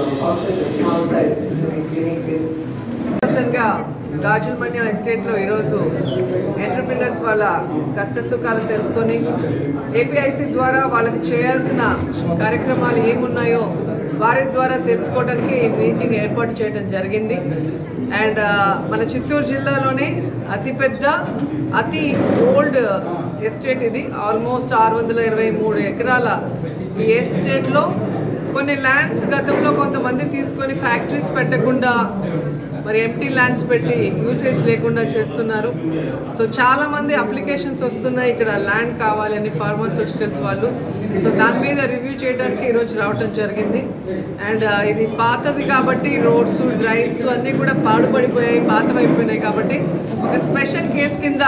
గా గాజులమన్యం ఎస్టేట్లో ఈరోజు ఎంటర్ప్రినర్స్ వాళ్ళ కష్ట సుఖాలు తెలుసుకొని ఏపీఐసి ద్వారా వాళ్ళకి చేయాల్సిన కార్యక్రమాలు ఏమున్నాయో వారి ద్వారా తెలుసుకోవడానికి ఈ మీటింగ్ ఏర్పాటు చేయడం జరిగింది అండ్ మన చిత్తూరు జిల్లాలోనే అతిపెద్ద అతి ఓల్డ్ ఎస్టేట్ ఇది ఆల్మోస్ట్ ఆరు వందల ఇరవై మూడు ఎకరాల ఈ ఎస్టేట్లో కొన్ని ల్యాండ్స్ గతంలో కొంతమంది తీసుకొని ఫ్యాక్టరీస్ పెట్టకుండా మరి ఎంటీ ల్యాండ్స్ పెట్టి యూసేజ్ లేకుండా చేస్తున్నారు సో చాలా మంది అప్లికేషన్స్ వస్తున్నాయి ఇక్కడ ల్యాండ్ కావాలని ఫార్మాస్యూటికల్స్ వాళ్ళు సో దాని మీద రివ్యూ చేయడానికి ఈరోజు రావటం జరిగింది అండ్ ఇది పాతది కాబట్టి రోడ్స్ డ్రైన్స్ అన్నీ కూడా పాడుపడిపోయాయి పాతవైపోయినాయి కాబట్టి ఒక స్పెషల్ కేస్ కింద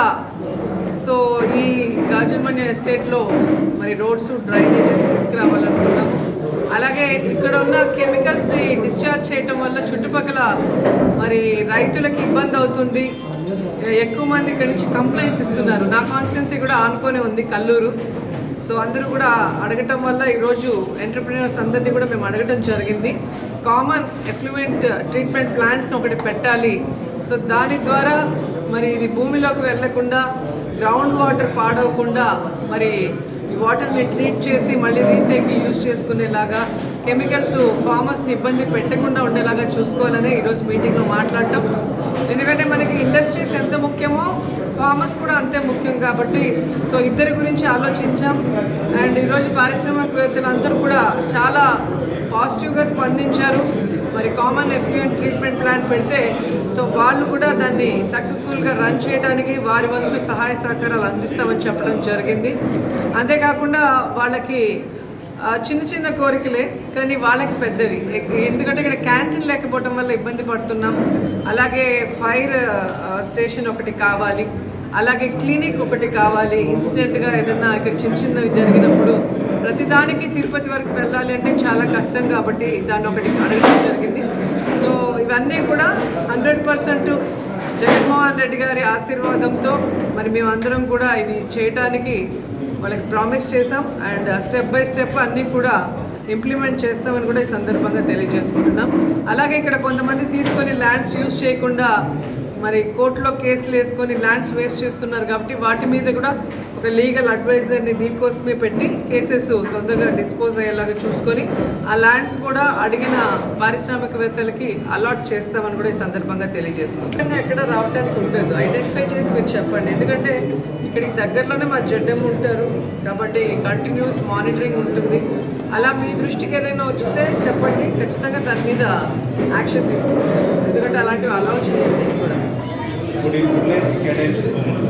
సో ఈ గాజులమన్య ఎస్టేట్లో మరి రోడ్స్ డ్రైనేజెస్ తీసుకురావాలనుకున్నాము అలాగే ఇక్కడ ఉన్న కెమికల్స్ని డిశ్చార్జ్ చేయటం వల్ల చుట్టుపక్కల మరి రైతులకు ఇబ్బంది అవుతుంది ఎక్కువ మంది ఇక్కడ నుంచి కంప్లైంట్స్ ఇస్తున్నారు నా కాన్స్టిట్యున్సీ కూడా ఆనుకొనే ఉంది కల్లూరు సో అందరూ కూడా అడగటం వల్ల ఈరోజు ఎంటర్ప్రినర్స్ అందరినీ కూడా మేము అడగటం జరిగింది కామన్ ఎఫ్లూయెంట్ ట్రీట్మెంట్ ప్లాంట్ని ఒకటి పెట్టాలి సో దాని ద్వారా మరి ఇది భూమిలోకి వెళ్లకుండా గ్రౌండ్ వాటర్ పాడవకుండా మరి ఈ వాటర్ని ట్రీట్ చేసి మళ్ళీ రీసైకిల్ యూజ్ చేసుకునేలాగా కెమికల్స్ ఫార్మర్స్ని ఇబ్బంది పెట్టకుండా ఉండేలాగా చూసుకోవాలని ఈరోజు మీటింగ్లో మాట్లాడటం ఎందుకంటే మనకి ఇండస్ట్రీస్ ఎంత ముఖ్యమో ఫార్మర్స్ కూడా అంతే ముఖ్యం కాబట్టి సో ఇద్దరి గురించి ఆలోచించాం అండ్ ఈరోజు పారిశ్రామికవేత్తలు అందరూ కూడా చాలా పాజిటివ్గా స్పందించారు మరి కామన్ ఎఫ్లూయెంట్ ట్రీట్మెంట్ ప్లాంట్ పెడితే సో వాళ్ళు కూడా దాన్ని సక్సెస్ఫుల్గా రన్ చేయడానికి వారి వంతు సహాయ సహకారాలు అందిస్తామని చెప్పడం జరిగింది అంతేకాకుండా వాళ్ళకి ఆ, చిన్న చిన్న కోరికలే కానీ వాళ్ళకి పెద్దవి ఎ- ఎందుకంటే ఇక్కడ క్యాంటీన్ లేకపోవడం వల్ల ఇబ్బంది పడుతున్నాం అలాగే ఫైర్ ఆ, స్టేషన్ ఒకటి కావాలి అలాగే క్లినిక్ ఒకటి కావాలి ఇన్స్టెంట్గా ఏదైనా ఇక్కడ చిన్న చిన్నవి జరిగినప్పుడు ప్రతిదానికి తిరుపతి వరకు వెళ్ళాలి అంటే చాలా కష్టం కాబట్టి దాన్ని ఒకటి అడగడం జరిగింది సో ఇవన్నీ కూడా హండ్రెడ్ పర్సెంట్ జగన్మోహన్ రెడ్డి గారి ఆశీర్వాదంతో మరి మేమందరం కూడా ఇవి చేయటానికి వాళ్ళకి ప్రామిస్ చేసాం అండ్ స్టెప్ బై స్టెప్ అన్నీ కూడా ఇంప్లిమెంట్ చేస్తామని కూడా ఈ సందర్భంగా తెలియజేసుకుంటున్నాం అలాగే ఇక్కడ కొంతమంది తీసుకొని ల్యాండ్స్ యూజ్ చేయకుండా మరి కోర్టులో కేసులు వేసుకొని ల్యాండ్స్ వేస్ట్ చేస్తున్నారు కాబట్టి వాటి మీద కూడా ఒక లీగల్ అడ్వైజర్ని దీనికోసమే పెట్టి కేసెస్ తొందరగా డిస్పోజ్ అయ్యేలాగా చూసుకొని ఆ ల్యాండ్స్ కూడా అడిగిన పారిశ్రామికవేత్తలకి అలాట్ చేస్తామని కూడా ఈ సందర్భంగా తెలియజేసుకుంటాం ఎక్కడ రావడానికి ఉంటుంది ఐడెంటిఫై చేసి మీరు చెప్పండి ఎందుకంటే ఇక్కడికి దగ్గరలోనే మా జడ్డం ఉంటారు కాబట్టి కంటిన్యూస్ మానిటరింగ్ ఉంటుంది అలా మీ దృష్టికి ఏదైనా వచ్చితే చెప్పండి ఖచ్చితంగా దాని మీద యాక్షన్ తీసుకుంటాం ఎందుకంటే అలాంటివి అలౌ చేయండి కూడా ఇప్పుడు ఈ విలేజ్కి కేటాయించిన భూములు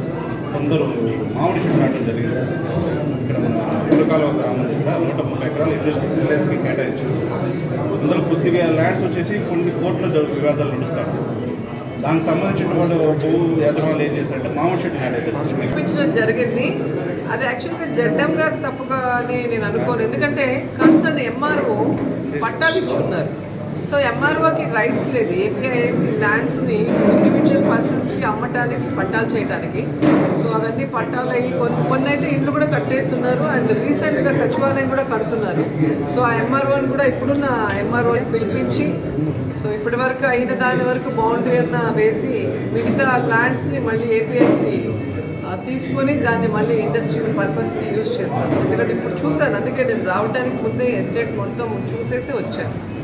కొందరు ఈ మామిడి చెట్టు నాటడం జరిగింది ఇక్కడ మన పులకాల గ్రామం దగ్గర నూట ముప్పై ఎకరాలు ఇండస్ట్రీ విలేజ్కి కేటాయించారు అందులో కొద్దిగా ల్యాండ్స్ వచ్చేసి కొన్ని కోట్ల జరుగు వివాదాలు నడుస్తాయి దానికి సంబంధించిన వాళ్ళు భూ యజమానులు ఏం చేశారంటే మామిడి చెట్టు నాటేశారు చూపించడం జరిగింది అది యాక్చువల్గా జడ్డం గారు తప్పుగా అని నేను అనుకోను ఎందుకంటే కన్సర్న్ ఎంఆర్ఓ పట్టాలు ఇచ్చున్నారు సో ఎంఆర్ఓకి రైట్స్ లేదు ఏపీఐసి ల్యాండ్స్ని ఇండివిజువల్ పర్సన్స్కి అమ్మటానికి పట్టాలు చేయడానికి సో అవన్నీ పట్టాలు అయ్యి కొన్ని కొన్ని అయితే ఇండ్లు కూడా కట్టేస్తున్నారు అండ్ రీసెంట్గా సచివాలయం కూడా కడుతున్నారు సో ఆ ఎంఆర్ఓని కూడా ఇప్పుడున్న ఎంఆర్ఓని పిలిపించి సో ఇప్పటి వరకు అయిన దాని వరకు బౌండరీ అన్న వేసి మిగతా ల్యాండ్స్ని మళ్ళీ ఏపీఐసి ఆ, తీసుకొని దాన్ని మళ్ళీ ఇండస్ట్రీస్ పర్పస్కి యూజ్ చేస్తాను ఎందుకంటే ఇప్పుడు చూశాను అందుకే నేను రావడానికి ముందే ఎస్టేట్ మొత్తం చూసేసి వచ్చాను